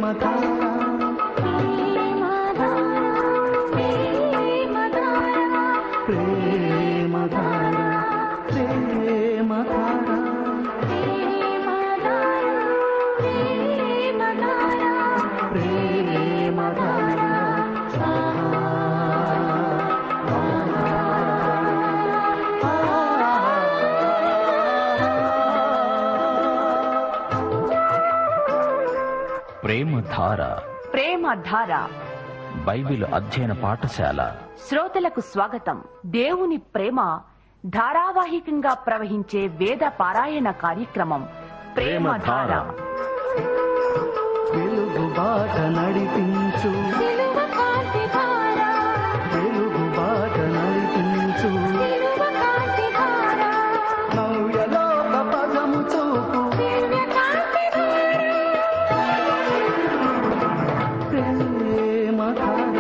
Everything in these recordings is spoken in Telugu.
ప్రేమధార ప్రేమధార బైబిల్ అధ్యయన పాఠశాల శ్రోతలకు స్వాగతం దేవుని ప్రేమ ధారావాహికంగా ప్రవహించే వేద పారాయణ కార్యక్రమం ప్రేమధార వెలుగు బాట నడిపించు వెలుగు బాట నడిపించు నవ్యలోక పదము చూపు ప్రేమధార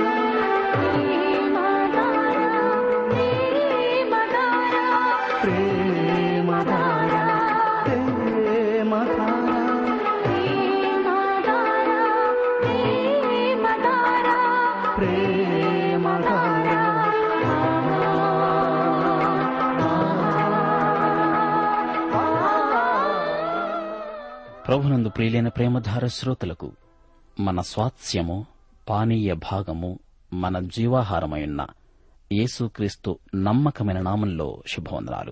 ప్రేమధార ప్రేమధార ప్రభునందు ప్రియులైన ప్రేమధార శ్రోతలకు మన స్వాస్థ్యము పానీయ భాగము మన జీవాహారమైన్న యేసుక్రీస్తు నమ్మకమైన నామంలో శుభవందనాలు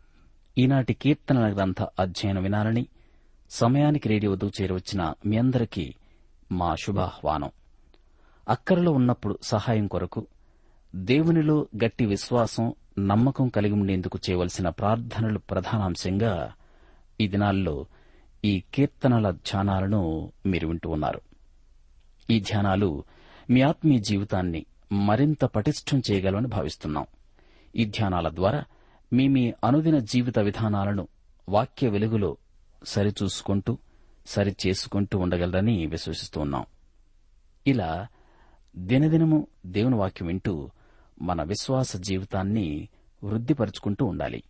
ఈనాటి కీర్తనల గ్రంథ అధ్యయనం వినాలని సమయానికి రేడియోతో చేరవచ్చిన మీ అందరికీ మా శుభాహ్వానం అక్కరలో ఉన్నప్పుడు సహాయం కొరకు దేవునిలో గట్టి విశ్వాసం నమ్మకం కలిగి ఉండేందుకు చేయవలసిన ప్రార్థనలు ప్రధానాంశంగా ఈ దినాల్లో ఈ కీర్తనల ధ్యానాలను మీరు వింటూ ఉన్నారు ఈ ధ్యానాలు మీ ఆత్మీయ జీవితాన్ని మరింత పటిష్టం చేయగలవని భావిస్తున్నాం ఈ ధ్యానాల ద్వారా మీ మీ అనుదిన జీవిత విధానాలను వాక్య వెలుగులో సరిచూసుకుంటూ సరిచేసుకుంటూ ఉండగలరని విశ్వసిస్తూ ఉన్నాం ఇలా దినదినము దేవుని వాక్యం వింటూ మన విశ్వాస జీవితాన్ని వృద్ధిపరుచుకుంటూ ఉండాలి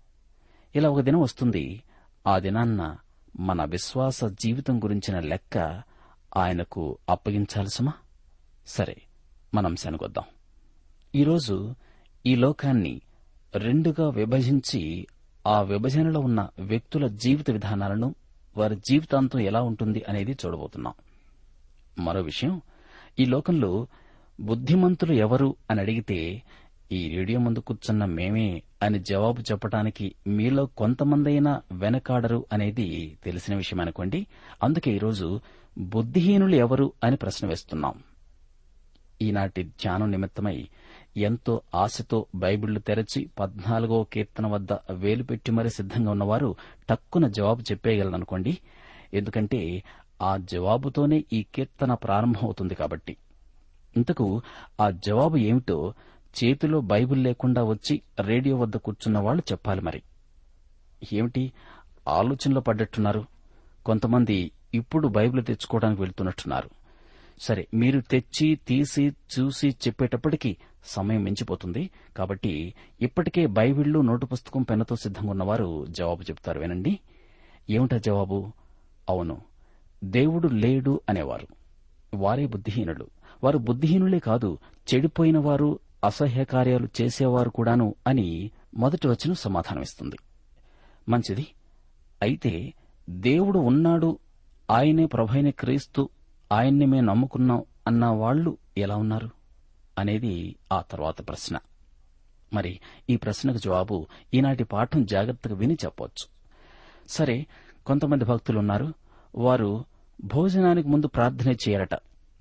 ఇలా ఒక దినం వస్తుంది ఆ దినాన్న మన విశ్వాస జీవితం గురించిన లెక్క ఆయనకు అప్పగించాల్సమా సరే మనం శనగొద్దాం ఈరోజు ఈ లోకాన్ని రెండుగా విభజించి ఆ విభజనలో ఉన్న వ్యక్తుల జీవిత విధానాలను వారి జీవితాంతం ఎలా ఉంటుంది అనేది చూడబోతున్నాం మరో విషయం ఈ లోకంలో బుద్ధిమంతులు ఎవరు అని అడిగితే ఈ రేడియో ముందు కూర్చున్న మేమే అని జవాబు చెప్పడానికి మీలో కొంతమందైనా వెనకాడరు అనేది తెలిసిన విషయం అనుకోండి అందుకే ఈరోజు బుద్ధిహీనులు ఎవరు అని ప్రశ్న వేస్తున్నాం ఈనాటి ధ్యానం నిమిత్తమై ఎంతో ఆశతో బైబిళ్లు తెరచి పద్నాలుగో కీర్తన వద్ద వేలు పెట్టి మరీ సిద్దంగా ఉన్నవారు టక్కున జవాబు చెప్పేయగలరనుకోండి ఎందుకంటే ఆ జవాబుతోనే ఈ కీర్తన ప్రారంభమవుతుంది కాబట్టి ఇంతకు ఆ జవాబు ఏమిటో చేతిలో బైబిల్ లేకుండా వచ్చి రేడియో వద్ద కూర్చున్న వాళ్ళు చెప్పాలి మరి ఏమిటి ఆలోచనలో పడ్డట్టున్నారు కొంతమంది ఇప్పుడు బైబిల్ తెచ్చుకోవడానికి వెళ్తున్నట్టున్నారు సరే మీరు తెచ్చి తీసి చూసి చెప్పేటప్పటికి సమయం మించిపోతుంది కాబట్టి ఇప్పటికే బైబిళ్లు నోటు పుస్తకం పెన్నతో సిద్ధంగా ఉన్నవారు జవాబు చెప్తారు వినండి ఏమిటా జవాబు అవును దేవుడు లేడు అనేవారు వారే బుద్ధిహీనులు వారు బుద్ధిహీనులే కాదు చెడిపోయిన వారు అసహ్య కార్యాలు చేసేవారు కూడాను అని మొదటి వచనం సమాధానమిస్తుంది మంచిది అయితే దేవుడు ఉన్నాడు ఆయనే ప్రభైన క్రీస్తు ఆయన్ని మేము నమ్ముకున్నాం అన్న వాళ్ళు ఎలా ఉన్నారు అనేది ఆ తర్వాత ప్రశ్న మరి ఈ ప్రశ్నకు జవాబు ఈనాటి పాఠం జాగ్రత్తగా విని చెప్పవచ్చు సరే కొంతమంది భక్తులున్నారు వారు భోజనానికి ముందు ప్రార్థన చేయరట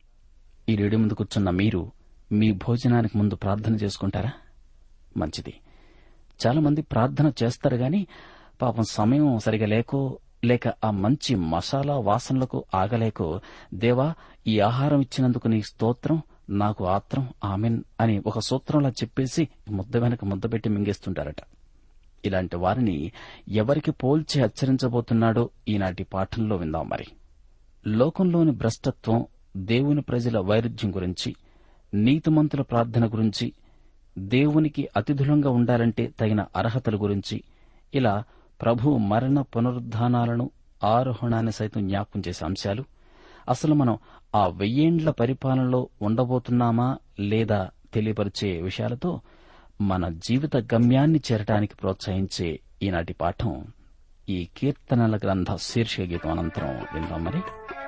ఈ రేడియో ముందు కూర్చున్న మీరు మీ భోజనానికి ముందు ప్రార్థన చేసుకుంటారా మంచిది చాలా మంది ప్రార్థన చేస్తారు గాని పాపం సమయం సరిగా లేకో లేక ఆ మంచి మసాలా వాసనలకు ఆగలేకో దేవా ఈ ఆహారం ఇచ్చినందుకు నీ స్తోత్రం నాకు ఆత్రం ఆమెన్ అని ఒక సూత్రంలా చెప్పేసి ముద్ద వెనక ముద్ద పెట్టి మింగేస్తుంటారట ఇలాంటి వారిని ఎవరికి పోల్చి హెచ్చరించబోతున్నాడో ఈనాటి పాఠంలో విందాం మరి లోకంలోని భ్రష్టత్వం దేవుని ప్రజల వైరుధ్యం గురించి నీతిమంతుల ప్రార్థన గురించి దేవునికి అతిథులంగా ఉండాలంటే తగిన అర్హతల గురించి ఇలా ప్రభు మరణ పునరుద్ధానాలను ఆరోహణాన్ని సైతం జ్ఞాపకం చేసే అంశాలు అసలు మనం ఆ వెయ్యేండ్ల పరిపాలనలో ఉండబోతున్నామా లేదా తెలియపరిచే విషయాలతో మన జీవిత గమ్యాన్ని చేరటానికి ప్రోత్సహించే ఈనాటి పాఠం ఈ కీర్తనల గ్రంథ శీర్షిక గీతం అనంతరం విందాం మరి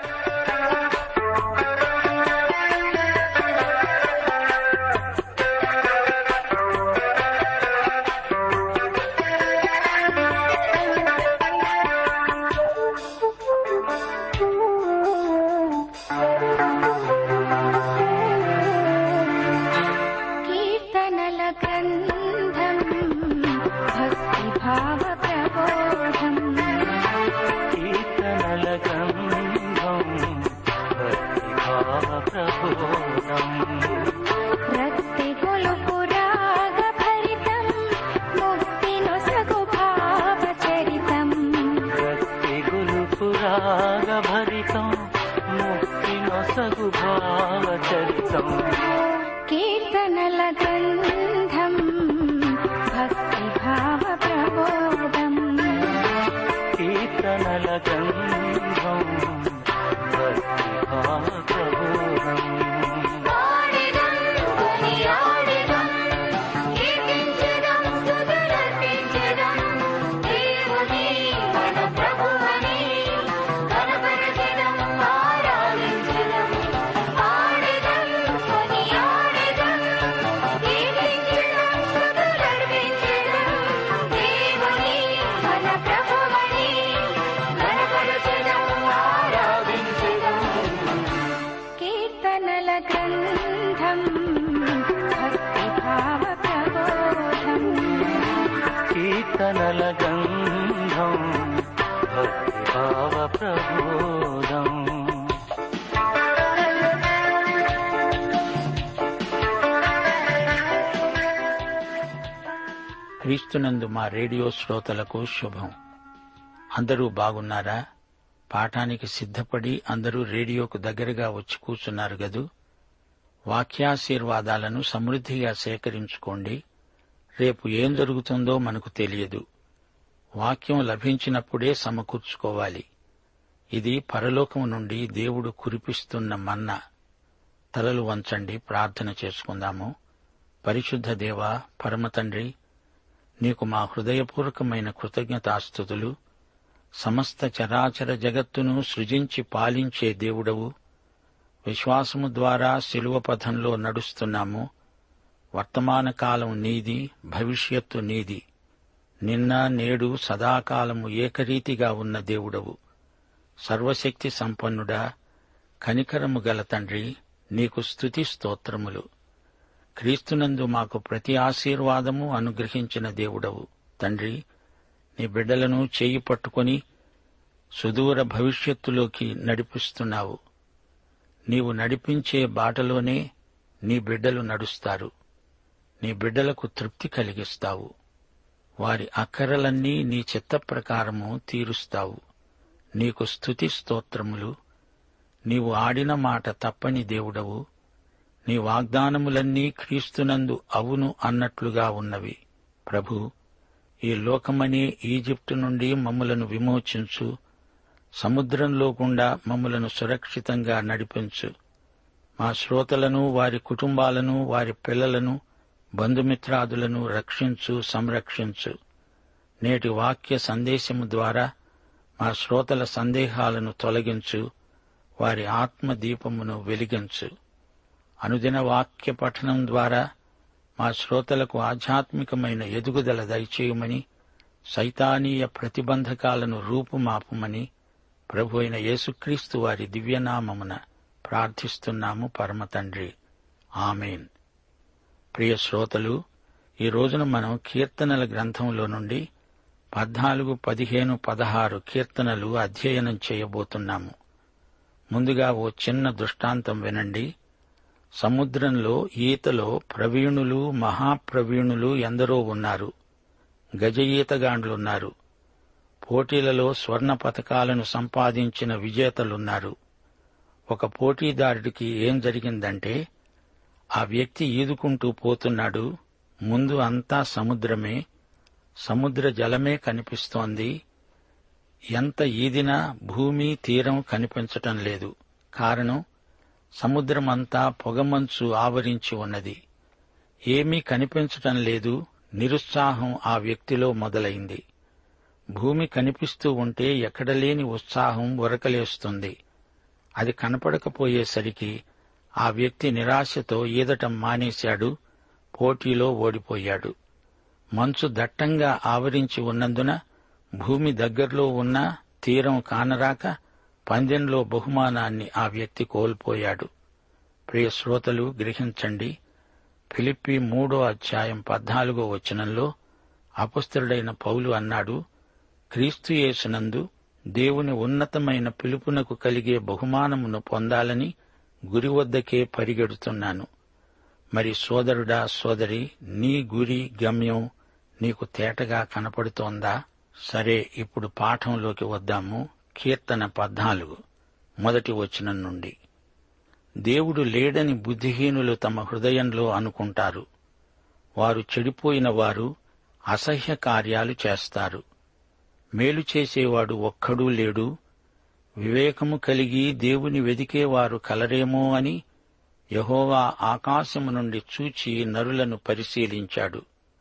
కీర్తనల గ్రంథం భక్తి భావ ప్రబోధం కీర్తనల గంధం భక్తిభావ ప్రబోధం రక్తి గొలుపు రాగ భరితం ముక్తి నొసగు భావ చరితం భక్తి గులుపు రాగ భరితం ముక్తి నొసగు భావ చరితం కీర్తనల గ్రంథం భక్తి భావ ప్రబోధం కీర్తనల గంధం భక్తిభావ ప్రబోధం ఆడిదం కొనియాడిదం కీర్తించెదం స్తుతులర్పించెదం దేవుని మన ప్రభువని కనపరచెదం ఆరాధించెదం ఆడిదం కొనియాడిదం కీర్తించెదం స్తుతులర్పించెదం దేవుని మన ప్రభువని కనపరచెదం ఆరాధించెదం కీర్తనల గ్రంథం భక్తి భావ ప్రబోధం కీర్తనల గంధం భక్తిభావ ప్రబోధం క్రీస్తునందు మా రేడియో శ్రోతలకు శుభం అందరూ బాగున్నారా పాఠానికి సిద్ధపడి అందరూ రేడియోకు దగ్గరగా వచ్చి కూర్చున్నారు గదు వాక్యాశీర్వాదాలను సమృద్ధిగా సేకరించుకోండి రేపు ఏం జరుగుతుందో మనకు తెలియదు వాక్యం లభించినప్పుడే సమకూర్చుకోవాలి ఇది పరలోకం నుండి దేవుడు కురిపిస్తున్న మన్నా తలలు వంచండి ప్రార్థన చేసుకుందాము పరిశుద్ధ దేవ పరమతండ్రి నీకు మా హృదయపూర్వకమైన కృతజ్ఞతాస్థుతులు సమస్త చరాచర జగత్తును సృజించి పాలించే దేవుడవు విశ్వాసము ద్వారా శిలువ పథంలో నడుస్తున్నాము వర్తమాన కాలం నీది భవిష్యత్తు నీది నిన్న నేడు సదాకాలము ఏకరీతిగా ఉన్న దేవుడవు సర్వశక్తి సంపన్నుడా కనికరము గల తండ్రి నీకు స్తుతి స్తోత్రములు క్రీస్తునందు మాకు ప్రతి ఆశీర్వాదము అనుగ్రహించిన దేవుడవు తండ్రి నీ బిడ్డలను చేయి పట్టుకొని సుదూర భవిష్యత్తులోకి నడిపిస్తున్నావు నీవు నడిపించే బాటలోనే నీ బిడ్డలు నడుస్తారు నీ బిడ్డలకు తృప్తి కలిగిస్తావు వారి అక్కరలన్నీ నీ చిత్త ప్రకారము తీరుస్తావు నీకు స్తుతి స్తోత్రములు నీవు ఆడిన మాట తప్పని దేవుడవు నీ వాగ్దానములన్నీ క్రీస్తునందు అవును అన్నట్లుగా ఉన్నవి ప్రభు ఈ లోకమనే ఈజిప్టు నుండి మమ్ములను విమోచించు సముద్రంలో గుండా మమ్ములను సురక్షితంగా నడిపించు మా శ్రోతలను వారి కుటుంబాలను వారి పిల్లలను బంధుమిత్రాదులను రక్షించు సంరక్షించు నేటి వాక్య సందేశము ద్వారా మా శ్రోతల సందేహాలను తొలగించు వారి ఆత్మ దీపమును వెలిగించు అనుదిన వాక్య పఠనం ద్వారా మా శ్రోతలకు ఆధ్యాత్మికమైన ఎదుగుదల దయచేయమని సైతానీయ ప్రతిబంధకాలను రూపుమాపమని ప్రభు అయిన యేసుక్రీస్తు వారి దివ్యనామమున ప్రార్థిస్తున్నాము పరమతండ్రి ఆమెన్ ప్రియ శ్రోతలు ఈ రోజున మనం కీర్తనల గ్రంథంలో నుండి పద్నాలుగు పదిహేను పదహారు కీర్తనలు అధ్యయనం చేయబోతున్నాము ముందుగా ఓ చిన్న దృష్టాంతం వినండి సముద్రంలో ఈతలో ప్రవీణులు మహాప్రవీణులు ఎందరో ఉన్నారు గజ ఈతగాండ్లున్నారు పోటీలలో స్వర్ణ పథకాలను సంపాదించిన విజేతలున్నారు ఒక పోటీదారుడికి ఏం జరిగిందంటే ఆ వ్యక్తి ఈదుకుంటూ పోతున్నాడు ముందు అంతా సముద్రమే సముద్ర జలమే కనిపిస్తోంది ఎంత ఈదినా భూమి తీరం కనిపించటం లేదు కారణం సముద్రమంతా పొగమంచు ఆవరించి ఉన్నది ఏమీ కనిపించటం లేదు నిరుత్సాహం ఆ వ్యక్తిలో మొదలైంది భూమి కనిపిస్తూ ఉంటే ఎక్కడలేని ఉత్సాహం ఉరకలేస్తుంది అది కనపడకపోయేసరికి ఆ వ్యక్తి నిరాశతో ఈదటం మానేశాడు పోటీలో ఓడిపోయాడు మంచు దట్టంగా ఆవరించి ఉన్నందున భూమి దగ్గరలో ఉన్న తీరం కానరాక పందెంలో బహుమానాన్ని ఆ వ్యక్తి కోల్పోయాడు ప్రియ శ్రోతలు గ్రహించండి ఫిలిప్పి మూడో అధ్యాయం పద్నాలుగో వచనంలో అపస్తుడైన పౌలు అన్నాడు క్రీస్తు యేసునందు దేవుని ఉన్నతమైన పిలుపునకు కలిగే బహుమానమును పొందాలని గురి వద్దకే పరిగెడుతున్నాను మరి సోదరుడా సోదరి నీ గురి గమ్యం నీకు తేటగా కనపడుతోందా సరే ఇప్పుడు పాఠంలోకి వద్దాము కీర్తన పద్నాలుగు మొదటి వచనం నుండి దేవుడు లేడని బుద్ధిహీనులు తమ హృదయంలో అనుకుంటారు వారు చెడిపోయిన వారు అసహ్య కార్యాలు చేస్తారు మేలు చేసేవాడు ఒక్కడూ లేడు వివేకము కలిగి దేవుని వెదికేవారు కలరేమో అని యహోవా ఆకాశము నుండి చూచి నరులను పరిశీలించాడు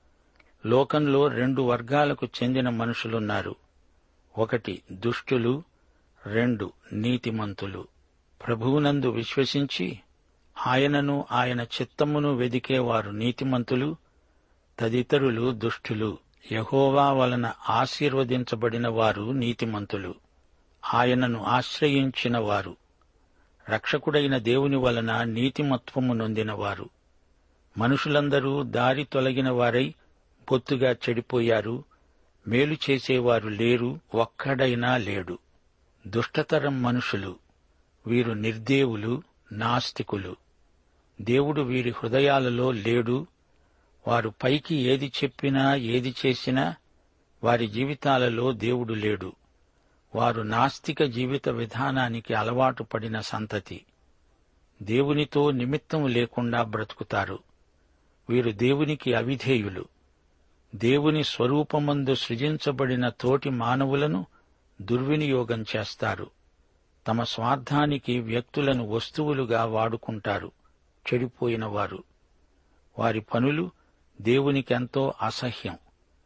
లోకంలో రెండు వర్గాలకు చెందిన మనుషులున్నారు ఒకటి దుష్టులు రెండు నీతిమంతులు ప్రభువునందు విశ్వసించి ఆయనను ఆయన చిత్తమును వెదికేవారు నీతిమంతులు తదితరులు దుష్టులు యహోవా వలన ఆశీర్వదించబడిన వారు నీతిమంతులు ఆయనను ఆశ్రయించిన వారు రక్షకుడైన దేవుని వలన నీతిమత్వము నొందినవారు మనుషులందరూ దారి తొలగిన వారై పొత్తుగా చెడిపోయారు మేలు చేసేవారు లేరు ఒక్కడైనా లేడు దుష్టతరం మనుషులు వీరు నిర్దేవులు నాస్తికులు దేవుడు వీరి హృదయాలలో లేడు వారు పైకి ఏది చెప్పినా ఏది చేసినా వారి జీవితాలలో దేవుడు లేడు వారు నాస్తిక జీవిత విధానానికి అలవాటు పడిన సంతతి దేవునితో నిమిత్తం లేకుండా బ్రతుకుతారు వీరు దేవునికి అవిధేయులు దేవుని స్వరూపమందు సృజించబడిన తోటి మానవులను దుర్వినియోగం చేస్తారు తమ స్వార్థానికి వ్యక్తులను వస్తువులుగా వాడుకుంటారు చెడిపోయిన వారు వారి పనులు దేవునికెంతో అసహ్యం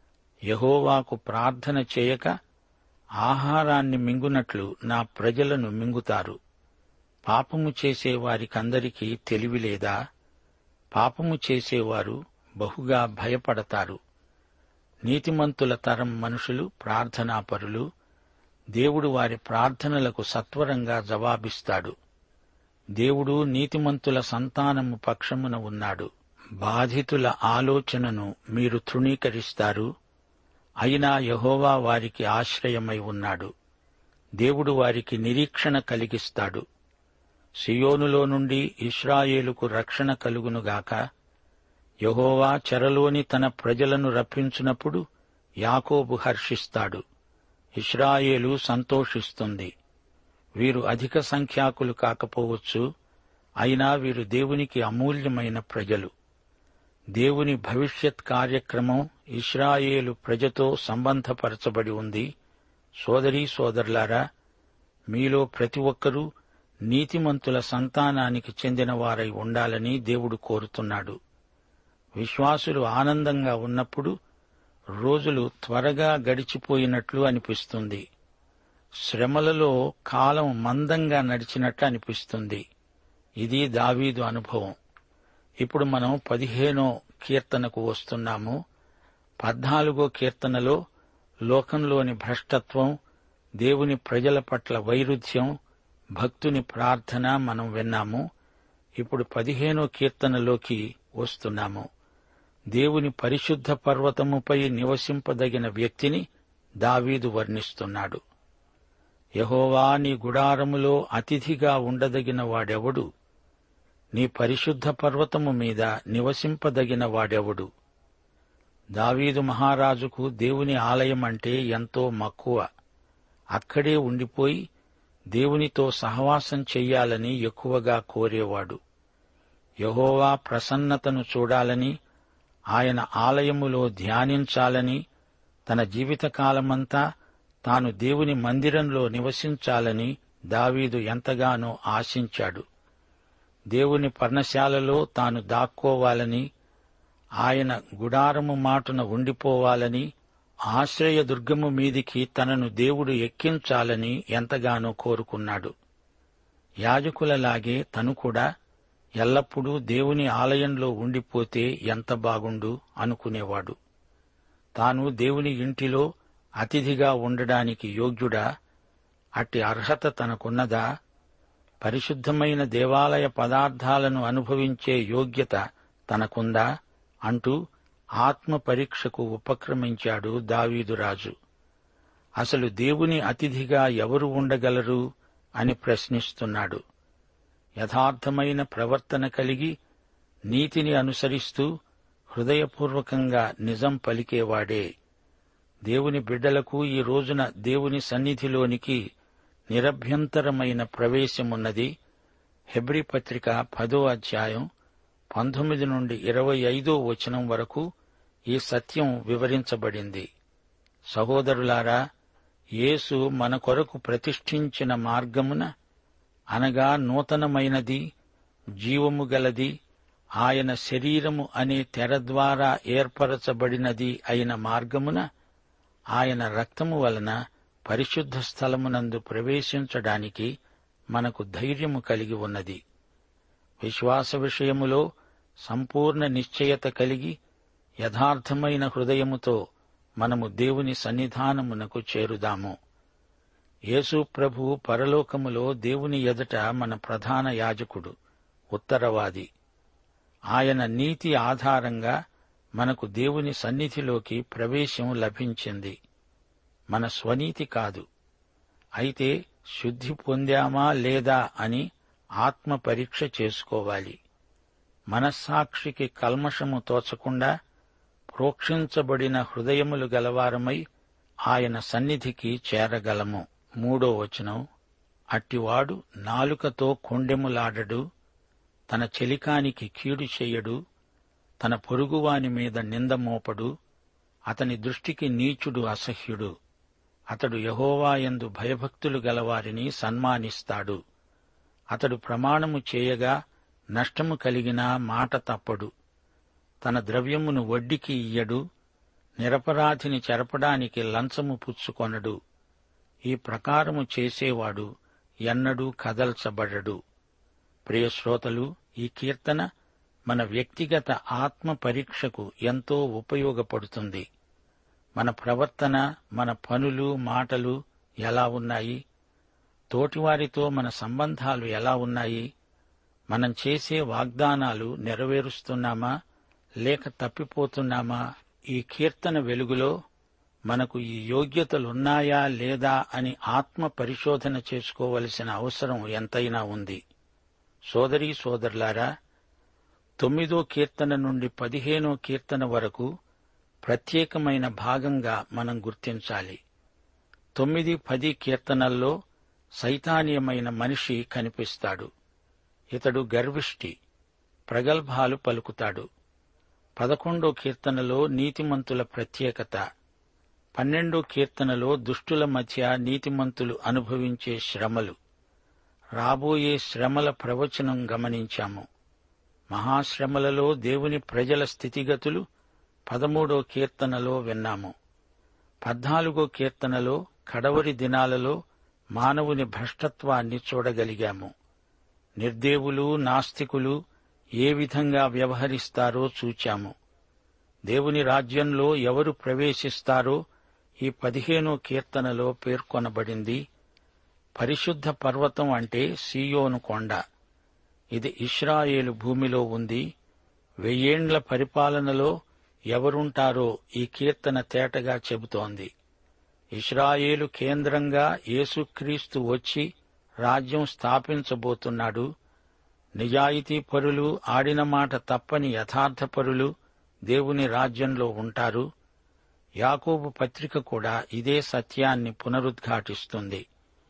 యహోవాకు ప్రార్థన చేయక ఆహారాన్ని మింగునట్లు నా ప్రజలను మింగుతారు పాపము చేసే వారికందరికీ తెలివిలేదా పాపము చేసేవారు బహుగా భయపడతారు నీతిమంతుల తరం మనుషులు ప్రార్థనాపరులు దేవుడు వారి ప్రార్థనలకు సత్వరంగా జవాబిస్తాడు దేవుడు నీతిమంతుల సంతానము పక్షమున ఉన్నాడు బాధితుల ఆలోచనను మీరు తృణీకరిస్తారు అయినా యహోవా వారికి ఆశ్రయమై ఉన్నాడు దేవుడు వారికి నిరీక్షణ కలిగిస్తాడు సియోనులో నుండి ఇస్రాయేలుకు రక్షణ కలుగునుగాక యహోవా చెరలోని తన ప్రజలను రప్పించినప్పుడు యాకోబు హర్షిస్తాడు ఇస్రాయేలు సంతోషిస్తుంది వీరు అధిక సంఖ్యాకులు కాకపోవచ్చు అయినా వీరు దేవునికి అమూల్యమైన ప్రజలు దేవుని భవిష్యత్ కార్యక్రమం ఇస్రాయేలు ప్రజతో సంబంధపరచబడి ఉంది సోదరీ సోదరులారా మీలో ప్రతి ఒక్కరూ నీతిమంతుల సంతానానికి చెందిన వారై ఉండాలని దేవుడు కోరుతున్నాడు విశ్వాసులు ఆనందంగా ఉన్నప్పుడు రోజులు త్వరగా గడిచిపోయినట్లు అనిపిస్తుంది శ్రమలలో కాలం మందంగా నడిచినట్లు అనిపిస్తుంది ఇది దావీదు అనుభవం ఇప్పుడు మనం పదిహేనో కీర్తనకు వస్తున్నాము పద్నాలుగో కీర్తనలో లోకంలోని భ్రష్టత్వం దేవుని ప్రజల పట్ల వైరుధ్యం భక్తుని ప్రార్థన మనం విన్నాము ఇప్పుడు పదిహేనో కీర్తనలోకి వస్తున్నాము దేవుని పరిశుద్ధ పర్వతముపై నివసింపదగిన వ్యక్తిని దావీదు వర్ణిస్తున్నాడు యహోవా నీ గుడారములో అతిథిగా ఉండదగిన వాడెవడు నీ పరిశుద్ధ పర్వతము మీద నివసింపదగిన వాడెవడు దావీదు మహారాజుకు దేవుని ఆలయం అంటే ఎంతో మక్కువ అక్కడే ఉండిపోయి దేవునితో సహవాసం చెయ్యాలని ఎక్కువగా కోరేవాడు యహోవా ప్రసన్నతను చూడాలని ఆయన ఆలయములో ధ్యానించాలని తన జీవితకాలమంతా తాను దేవుని మందిరంలో నివసించాలని దావీదు ఎంతగానో ఆశించాడు దేవుని పర్ణశాలలో తాను దాక్కోవాలని ఆయన గుడారము మాటున ఉండిపోవాలని ఆశ్రయదుర్గము మీదికి తనను దేవుడు ఎక్కించాలని ఎంతగానో కోరుకున్నాడు యాజకులలాగే తను కూడా ఎల్లప్పుడూ దేవుని ఆలయంలో ఉండిపోతే ఎంత బాగుండు అనుకునేవాడు తాను దేవుని ఇంటిలో అతిథిగా ఉండడానికి యోగ్యుడా అట్టి అర్హత తనకున్నదా పరిశుద్ధమైన దేవాలయ పదార్థాలను అనుభవించే యోగ్యత తనకుందా అంటూ ఆత్మ పరీక్షకు ఉపక్రమించాడు దావీదురాజు అసలు దేవుని అతిథిగా ఎవరు ఉండగలరు అని ప్రశ్నిస్తున్నాడు యథార్థమైన ప్రవర్తన కలిగి నీతిని అనుసరిస్తూ హృదయపూర్వకంగా నిజం పలికేవాడే దేవుని బిడ్డలకు ఈ రోజున దేవుని సన్నిధిలోనికి నిరభ్యంతరమైన ప్రవేశమున్నది హెబ్రి పత్రిక పదో అధ్యాయం పంతొమ్మిది నుండి ఇరవై ఐదో వచనం వరకు ఈ సత్యం వివరించబడింది సహోదరులారా యేసు మన కొరకు ప్రతిష్ఠించిన మార్గమున అనగా నూతనమైనది జీవము గలది ఆయన శరీరము అనే తెర ద్వారా ఏర్పరచబడినది అయిన మార్గమున ఆయన రక్తము వలన పరిశుద్ధ స్థలమునందు ప్రవేశించడానికి మనకు ధైర్యము కలిగి ఉన్నది విశ్వాస విషయములో సంపూర్ణ నిశ్చయత కలిగి యథార్థమైన హృదయముతో మనము దేవుని సన్నిధానమునకు చేరుదాము యేసు ప్రభు పరలోకములో దేవుని ఎదుట మన ప్రధాన యాజకుడు ఉత్తరవాది ఆయన నీతి ఆధారంగా మనకు దేవుని సన్నిధిలోకి ప్రవేశం లభించింది మన స్వనీతి కాదు అయితే శుద్ధి పొందామా లేదా అని ఆత్మ పరీక్ష చేసుకోవాలి మనస్సాక్షికి కల్మషము తోచకుండా ప్రోక్షించబడిన హృదయములు గలవారమై ఆయన సన్నిధికి చేరగలము మూడో వచనం అట్టివాడు నాలుకతో కొండెములాడడు తన చెలికానికి కీడు చెయ్యడు తన పొరుగువాని మీద నింద మోపడు అతని దృష్టికి నీచుడు అసహ్యుడు అతడు యహోవాయందు భయభక్తులు గలవారిని సన్మానిస్తాడు అతడు ప్రమాణము చేయగా నష్టము కలిగినా మాట తప్పడు తన ద్రవ్యమును వడ్డీకి ఇయ్యడు నిరపరాధిని చెరపడానికి లంచము పుచ్చుకొనడు ఈ ప్రకారము చేసేవాడు ఎన్నడూ కదల్చబడడు ప్రియశ్రోతలు ఈ కీర్తన మన వ్యక్తిగత ఆత్మ పరీక్షకు ఎంతో ఉపయోగపడుతుంది మన ప్రవర్తన మన పనులు మాటలు ఎలా ఉన్నాయి తోటివారితో మన సంబంధాలు ఎలా ఉన్నాయి మనం చేసే వాగ్దానాలు నెరవేరుస్తున్నామా లేక తప్పిపోతున్నామా ఈ కీర్తన వెలుగులో మనకు ఈ యోగ్యతలున్నాయా లేదా అని ఆత్మ పరిశోధన చేసుకోవలసిన అవసరం ఎంతైనా ఉంది సోదరీ సోదరులారా తొమ్మిదో కీర్తన నుండి పదిహేనో కీర్తన వరకు ప్రత్యేకమైన భాగంగా మనం గుర్తించాలి తొమ్మిది పది కీర్తనల్లో సైతానీయమైన మనిషి కనిపిస్తాడు ఇతడు గర్విష్టి ప్రగల్భాలు పలుకుతాడు పదకొండో కీర్తనలో నీతిమంతుల ప్రత్యేకత పన్నెండో కీర్తనలో దుష్టుల మధ్య నీతిమంతులు అనుభవించే శ్రమలు రాబోయే శ్రమల ప్రవచనం గమనించాము మహాశ్రమలలో దేవుని ప్రజల స్థితిగతులు పదమూడో కీర్తనలో విన్నాము పద్నాలుగో కీర్తనలో కడవరి దినాలలో మానవుని భ్రష్టత్వాన్ని చూడగలిగాము నిర్దేవులు నాస్తికులు ఏ విధంగా వ్యవహరిస్తారో చూచాము దేవుని రాజ్యంలో ఎవరు ప్రవేశిస్తారో ఈ పదిహేనో కీర్తనలో పేర్కొనబడింది పరిశుద్ధ పర్వతం అంటే సీయోను కొండ ఇది ఇస్రాయేలు భూమిలో ఉంది వెయ్యేండ్ల పరిపాలనలో ఎవరుంటారో ఈ కీర్తన తేటగా చెబుతోంది ఇస్రాయేలు కేంద్రంగా యేసుక్రీస్తు వచ్చి రాజ్యం స్థాపించబోతున్నాడు నిజాయితీ పరులు ఆడిన మాట తప్పని యథార్థపరులు దేవుని రాజ్యంలో ఉంటారు యాకోబు పత్రిక కూడా ఇదే సత్యాన్ని పునరుద్ఘాటిస్తుంది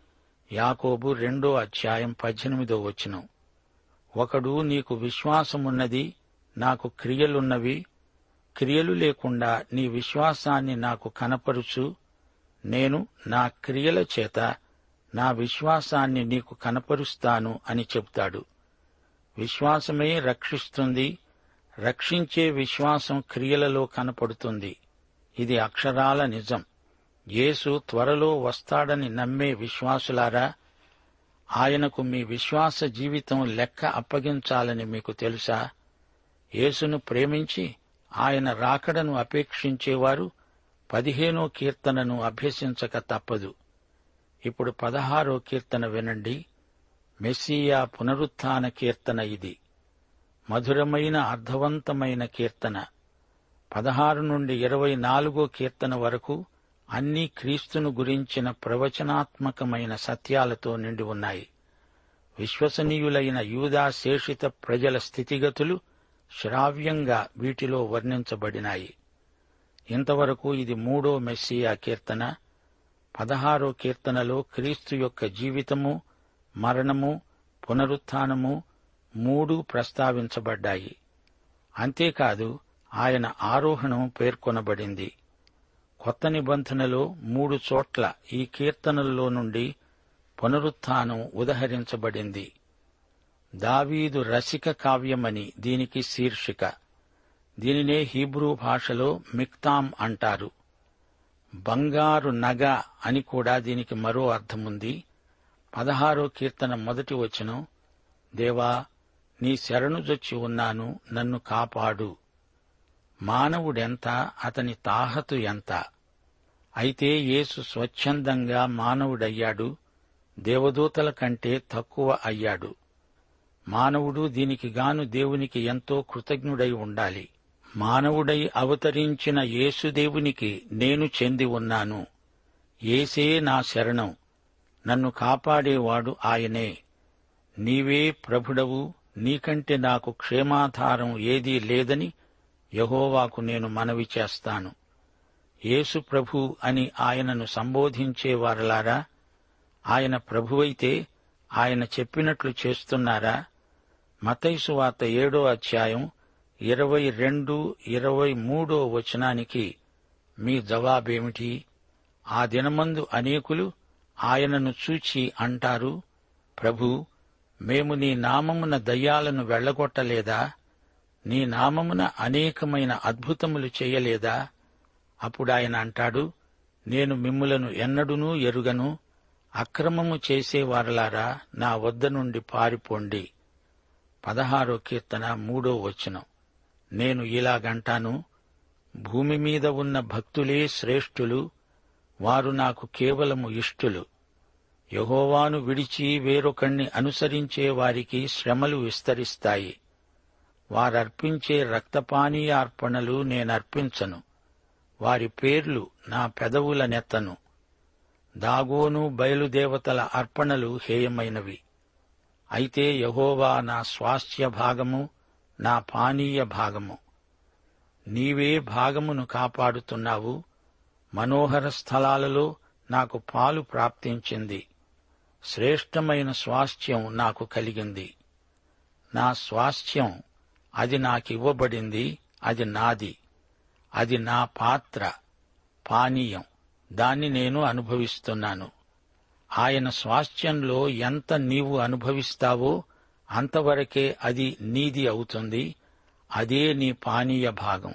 యాకోబు రెండో అధ్యాయం పద్దెనిమిదో వచనం ఒకడు నీకు విశ్వాసమున్నది నాకు క్రియలున్నవి క్రియలు లేకుండా నీ విశ్వాసాన్ని నాకు కనపరుచు నేను నా క్రియల చేత నా విశ్వాసాన్ని నీకు కనపరుస్తాను అని చెప్తాడు విశ్వాసమే రక్షిస్తుంది రక్షించే విశ్వాసం క్రియలలో కనపడుతుంది ఇది అక్షరాల నిజం యేసు త్వరలో వస్తాడని నమ్మే విశ్వాసులారా ఆయనకు మీ విశ్వాస జీవితం లెక్క అప్పగించాలని మీకు తెలుసా యేసును ప్రేమించి ఆయన రాకడను అపేక్షించేవారు పదిహేనో కీర్తనను అభ్యసించక తప్పదు ఇప్పుడు పదహారో కీర్తన వినండి మెస్సియా పునరుత్థాన కీర్తన ఇది మధురమైన అర్థవంతమైన కీర్తన పదహారు నుండి ఇరవై నాలుగో కీర్తన వరకు అన్ని క్రీస్తును గురించిన ప్రవచనాత్మకమైన సత్యాలతో నిండి ఉన్నాయి విశ్వసనీయులైన యూదా శేషిత ప్రజల స్థితిగతులు శ్రావ్యంగా వీటిలో వర్ణించబడినాయి ఇంతవరకు ఇది మూడో మెస్సియా కీర్తన పదహారో కీర్తనలో క్రీస్తు యొక్క జీవితము మరణము పునరుత్థానము మూడు ప్రస్తావించబడ్డాయి అంతేకాదు ఆయన ఆరోహణం పేర్కొనబడింది కొత్త నిబంధనలో మూడు చోట్ల ఈ కీర్తనల్లో నుండి పునరుత్థానం ఉదహరించబడింది దావీదు రసిక కావ్యమని దీనికి శీర్షిక దీనినే హీబ్రూ భాషలో మిక్తాం అంటారు బంగారు నగ అని కూడా దీనికి మరో అర్థముంది పదహారో కీర్తన మొదటి వచనం దేవా నీ శరణుజొచ్చి ఉన్నాను నన్ను కాపాడు మానవుడెంత అతని తాహతు ఎంత అయితే యేసు స్వచ్ఛందంగా మానవుడయ్యాడు దేవదూతల కంటే తక్కువ అయ్యాడు మానవుడు దీనికి గాను దేవునికి ఎంతో కృతజ్ఞుడై ఉండాలి మానవుడై అవతరించిన యేసుదేవునికి నేను చెంది ఉన్నాను ఏసే నా శరణం నన్ను కాపాడేవాడు ఆయనే నీవే ప్రభుడవు నీకంటే నాకు క్షేమాధారం ఏదీ లేదని యహోవాకు నేను మనవి చేస్తాను యేసు ప్రభు అని ఆయనను సంబోధించేవారలారా ఆయన ప్రభువైతే ఆయన చెప్పినట్లు చేస్తున్నారా మతైసు వార్త ఏడో అధ్యాయం ఇరవై రెండు ఇరవై మూడో వచనానికి మీ జవాబేమిటి ఆ దినమందు అనేకులు ఆయనను చూచి అంటారు ప్రభు మేము నీ నామమున దయ్యాలను వెళ్లగొట్టలేదా నీ నామమున అనేకమైన అద్భుతములు చేయలేదా అప్పుడు ఆయన అంటాడు నేను మిమ్ములను ఎన్నడునూ ఎరుగను అక్రమము చేసేవారలారా నా వద్ద నుండి పారిపోండి పదహారో కీర్తన మూడో వచనం నేను ఇలాగంటాను భూమి మీద ఉన్న భక్తులే శ్రేష్ఠులు వారు నాకు కేవలము ఇష్టులు యహోవాను విడిచి వేరొకణ్ణి అనుసరించే వారికి శ్రమలు విస్తరిస్తాయి వారర్పించే రక్తపానీయార్పణలు నేనర్పించను వారి పేర్లు నా పెదవుల నెత్తను దాగోను బయలుదేవతల అర్పణలు హేయమైనవి అయితే యహోవా నా స్వాస్థ్య భాగము నా పానీయ భాగము నీవే భాగమును కాపాడుతున్నావు మనోహర స్థలాలలో నాకు పాలు ప్రాప్తించింది శ్రేష్టమైన స్వాస్థ్యం నాకు కలిగింది నా స్వాస్థ్యం అది నాకివ్వబడింది అది నాది అది నా పాత్ర పానీయం దాన్ని నేను అనుభవిస్తున్నాను ఆయన స్వాస్థ్యంలో ఎంత నీవు అనుభవిస్తావో అంతవరకే అది నీది అవుతుంది అదే నీ పానీయ భాగం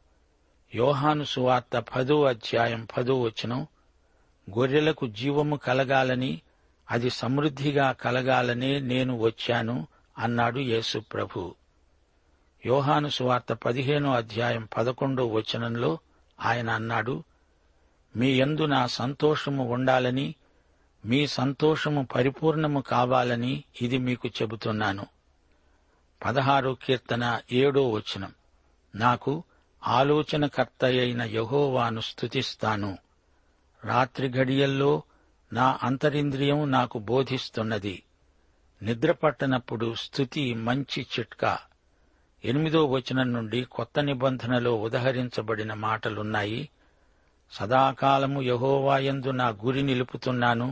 యోహాను సువార్త పదో అధ్యాయం పదో వచనం గొర్రెలకు జీవము కలగాలని అది సమృద్ధిగా కలగాలనే నేను వచ్చాను అన్నాడు యేసు ప్రభు యోహాను సువార్త పదిహేనో అధ్యాయం పదకొండో వచనంలో ఆయన అన్నాడు మీ యందు నా సంతోషము ఉండాలని మీ సంతోషము పరిపూర్ణము కావాలని ఇది మీకు చెబుతున్నాను పదహారో కీర్తన ఏడో వచనం నాకు ఆలోచనకర్త అయిన యహోవాను స్తుతిస్తాను రాత్రి గడియల్లో నా అంతరింద్రియం నాకు బోధిస్తున్నది నిద్ర పట్టనప్పుడు స్థుతి మంచి చిట్కా ఎనిమిదో వచనం నుండి కొత్త నిబంధనలో ఉదహరించబడిన మాటలున్నాయి సదాకాలము యహోవాయందు నా గురి నిలుపుతున్నాను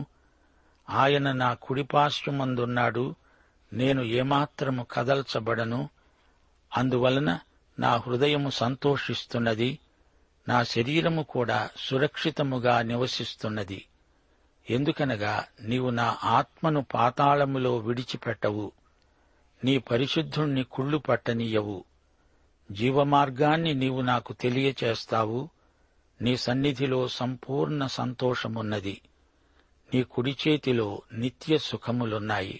ఆయన నా కుడిపార్శ్వమందున్నాడు నేను ఏమాత్రము కదల్చబడను అందువలన నా హృదయము సంతోషిస్తున్నది నా శరీరము కూడా సురక్షితముగా నివసిస్తున్నది ఎందుకనగా నీవు నా ఆత్మను పాతాళములో విడిచిపెట్టవు నీ పరిశుద్ధుణ్ణి కుళ్ళు పట్టనీయవు జీవమార్గాన్ని నీవు నాకు తెలియచేస్తావు నీ సన్నిధిలో సంపూర్ణ సంతోషమున్నది నీ కుడి చేతిలో నిత్య సుఖములున్నాయి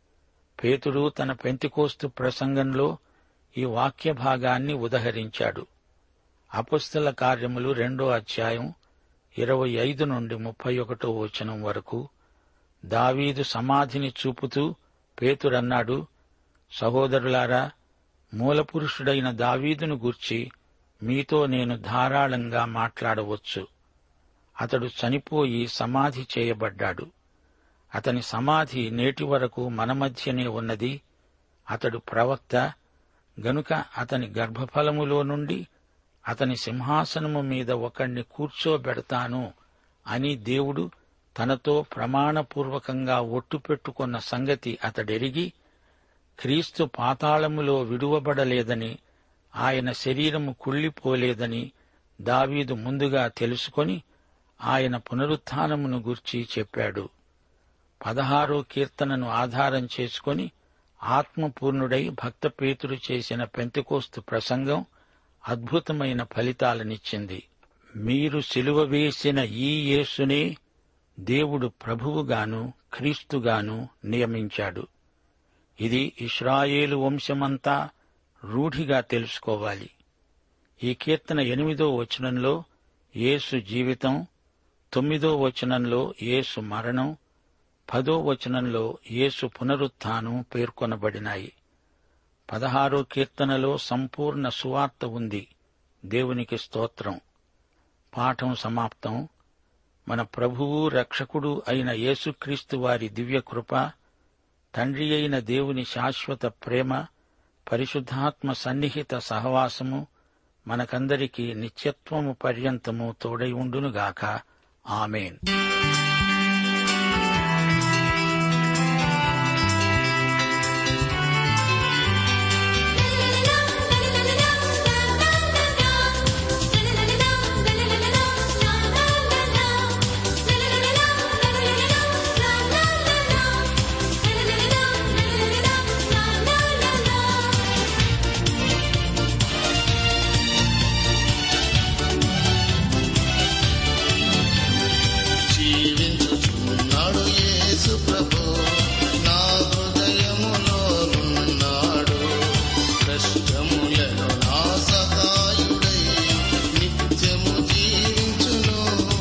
పేతుడు తన పెంతికోస్తు ప్రసంగంలో ఈ వాక్య భాగాన్ని ఉదహరించాడు అపుస్తల కార్యములు రెండో అధ్యాయం ఇరవై ఐదు నుండి ముప్పై ఒకటో వచనం వరకు దావీదు సమాధిని చూపుతూ పేతురన్నాడు సహోదరులారా మూలపురుషుడైన దావీదును గూర్చి మీతో నేను ధారాళంగా మాట్లాడవచ్చు అతడు చనిపోయి సమాధి చేయబడ్డాడు అతని సమాధి నేటి వరకు మన మధ్యనే ఉన్నది అతడు ప్రవక్త గనుక అతని గర్భఫలములో నుండి అతని సింహాసనము మీద ఒకణ్ణి కూర్చోబెడతాను అని దేవుడు తనతో ప్రమాణపూర్వకంగా ఒట్టు పెట్టుకున్న సంగతి అతడెరిగి క్రీస్తు పాతాళములో విడువబడలేదని ఆయన శరీరము కుళ్ళిపోలేదని దావీదు ముందుగా తెలుసుకొని ఆయన పునరుత్థానమును గుర్చి చెప్పాడు పదహారో కీర్తనను ఆధారం చేసుకొని ఆత్మపూర్ణుడై భక్తపేతుడు చేసిన పెంతకోస్తు ప్రసంగం అద్భుతమైన ఫలితాలనిచ్చింది మీరు సిలువ వేసిన ఈ యేసునే దేవుడు ప్రభువుగాను క్రీస్తుగాను నియమించాడు ఇది ఇస్రాయేలు వంశమంతా రూఢిగా తెలుసుకోవాలి ఈ కీర్తన ఎనిమిదో వచనంలో యేసు జీవితం తొమ్మిదో వచనంలో యేసు మరణం పదో వచనంలో యేసు పునరుత్థానం పేర్కొనబడినాయి పదహారో కీర్తనలో సంపూర్ణ సువార్త ఉంది దేవునికి స్తోత్రం పాఠం సమాప్తం మన ప్రభువు రక్షకుడు అయిన యేసుక్రీస్తు వారి దివ్యకృప తండ్రి అయిన దేవుని శాశ్వత ప్రేమ పరిశుద్ధాత్మ సన్నిహిత సహవాసము మనకందరికీ నిత్యత్వము పర్యంతము తోడై ఉండునుగాక ఆమెన్ జీవించుచున్నాడు యేసు ప్రభు నా హృదయములో నున్నాడు కష్టములలో నా సహాయుడై నిత్యము జీవించును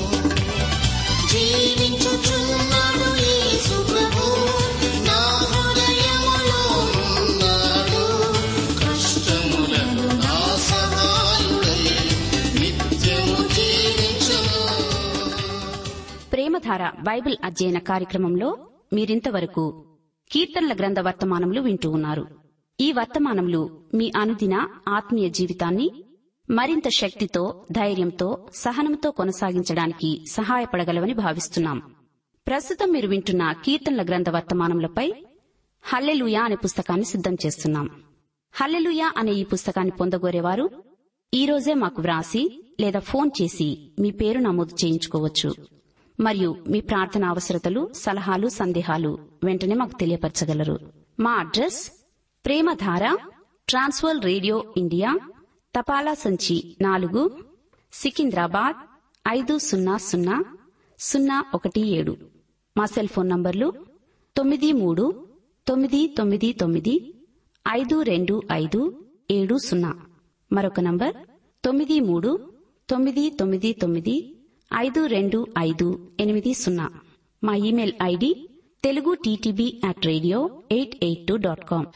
జీవించుచున్నాడు యేసు ప్రభు నా హృదయములో నున్నాడు కష్టములలో నా సహాయుడై నిత్యము జీవించును ప్రేమధార బైబిల్ అధ్యయన కార్యక్రమంలో మీరింతవరకు కీర్తనల గ్రంథ వర్తమానములు వింటూ ఉన్నారు ఈ వర్తమానములు మీ అనుదిన ఆత్మీయ జీవితాన్ని మరింత శక్తితో ధైర్యంతో సహనంతో కొనసాగించడానికి సహాయపడగలవని భావిస్తున్నాం ప్రస్తుతం మీరు వింటున్న కీర్తనల గ్రంథ వర్తమానములపై హల్లెలూయా అనే పుస్తకాన్ని సిద్ధం చేస్తున్నాం హల్లెలూయా అనే ఈ పుస్తకాన్ని పొందగోరేవారు ఈ రోజే మాకు వ్రాసి లేదా ఫోన్ చేసి మీ పేరు నమోదు చేయించుకోవచ్చు మరియు మీ ప్రార్థన అవసరతలు సలహాలు సందేహాలు వెంటనే మాకు తెలియపరచగలరు మా అడ్రస్ ప్రేమధార ట్రాన్స్వర్ రేడియో ఇండియా తపాలా సంచి నాలుగు సికింద్రాబాద్ ఐదు సున్నా సున్నా సున్నా ఒకటి ఏడు మా సెల్ ఫోన్ నంబర్లు తొమ్మిది మూడు తొమ్మిది తొమ్మిది తొమ్మిది ఐదు రెండు ఐదు ఏడు సున్నా మరొక నంబర్ తొమ్మిది మూడు తొమ్మిది తొమ్మిది తొమ్మిది ఐదు రెండు ఐదు ఎనిమిది సున్నా మా email ID Telugu TTB at radio eight eight two dot com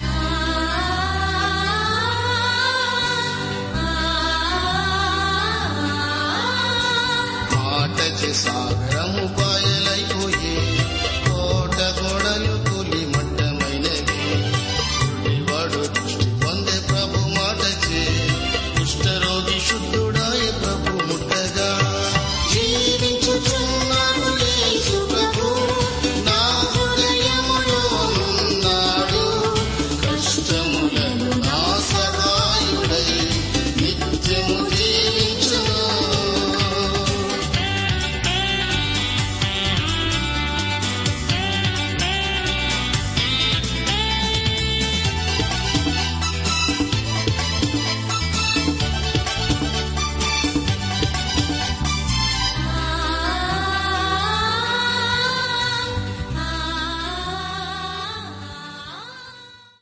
ఆటచి సాగరము